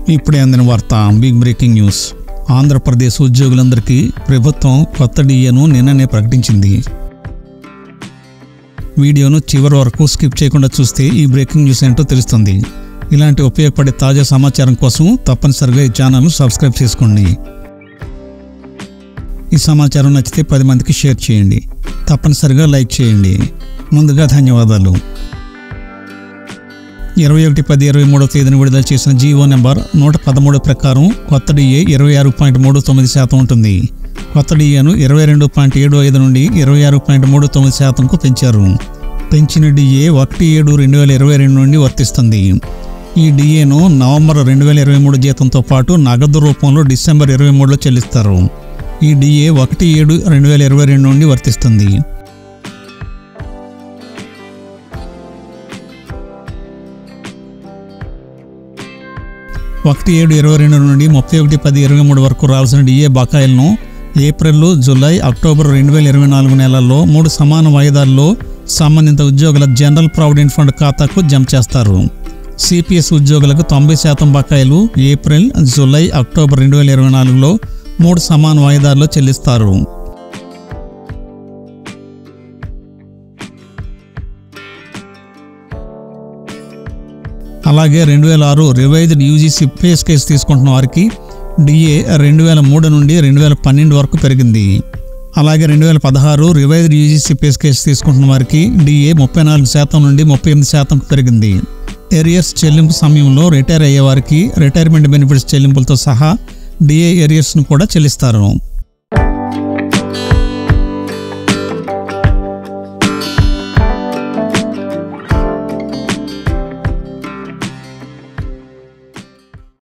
ఇప్పుడే అందిన వార్త బిగ్ బ్రేకింగ్ న్యూస్ ఆంధ్రప్రదేశ్ ఉద్యోగులందరికీ ప్రభుత్వం కొత్త డిఏను నిన్ననే ప్రకటించింది వీడియోను చివరి వరకు స్కిప్ చేయకుండా చూస్తే ఈ బ్రేకింగ్ న్యూస్ ఏంటో తెలుస్తుంది ఇలాంటి ఉపయోగపడే తాజా సమాచారం కోసం తప్పనిసరిగా ఈ ఛానల్ను సబ్స్క్రైబ్ చేసుకోండి ఈ సమాచారం నచ్చితే పది మందికి షేర్ చేయండి తప్పనిసరిగా లైక్ చేయండి ముందుగా ధన్యవాదాలు ఇరవై ఒకటి పది ఇరవై మూడవ తేదీన విడుదల చేసిన జీవో నెంబర్ నూట పదమూడు ప్రకారం కొత్త డిఏ ఇరవై ఆరు పాయింట్ మూడు తొమ్మిది శాతం ఉంటుంది కొత్త డిఏను ఇరవై రెండు పాయింట్ ఏడు ఐదు నుండి ఇరవై ఆరు పాయింట్ మూడు తొమ్మిది శాతంకు పెంచారు పెంచిన డిఏ ఒకటి ఏడు రెండు వేల ఇరవై రెండు నుండి వర్తిస్తుంది ఈ డిఏను నవంబర్ రెండు వేల ఇరవై మూడు జీతంతో పాటు నగదు రూపంలో డిసెంబర్ ఇరవై మూడులో చెల్లిస్తారు ఈ డిఏ ఒకటి ఏడు రెండు వేల ఇరవై రెండు నుండి వర్తిస్తుంది ఒకటి ఏడు ఇరవై రెండు నుండి ముప్పై ఒకటి పది ఇరవై మూడు వరకు రావాల్సిన డిఏ బకాయిలను ఏప్రిల్ జూలై అక్టోబర్ రెండు వేల ఇరవై నాలుగు నెలల్లో మూడు సమాన వాయిదాల్లో సంబంధిత ఉద్యోగుల జనరల్ ప్రావిడెంట్ ఫండ్ ఖాతాకు జమ చేస్తారు సిపిఎస్ ఉద్యోగులకు తొంభై శాతం బకాయిలు ఏప్రిల్ జూలై అక్టోబర్ రెండు వేల ఇరవై నాలుగులో మూడు సమాన వాయిదాల్లో చెల్లిస్తారు అలాగే రెండు వేల ఆరు రివైజ్డ్ యూజీసీ పే స్కేస్ తీసుకుంటున్న వారికి డిఏ రెండు వేల మూడు నుండి రెండు వేల పన్నెండు వరకు పెరిగింది అలాగే రెండు వేల పదహారు రివైజ్డ్ యూజీసీ పే స్కేస్ తీసుకుంటున్న వారికి డిఏ ముప్పై నాలుగు శాతం నుండి ముప్పై ఎనిమిది శాతంకు పెరిగింది ఏరియర్స్ చెల్లింపు సమయంలో రిటైర్ అయ్యే వారికి రిటైర్మెంట్ బెనిఫిట్స్ చెల్లింపులతో సహా డిఏ ఏరియర్స్ను కూడా చెల్లిస్తారు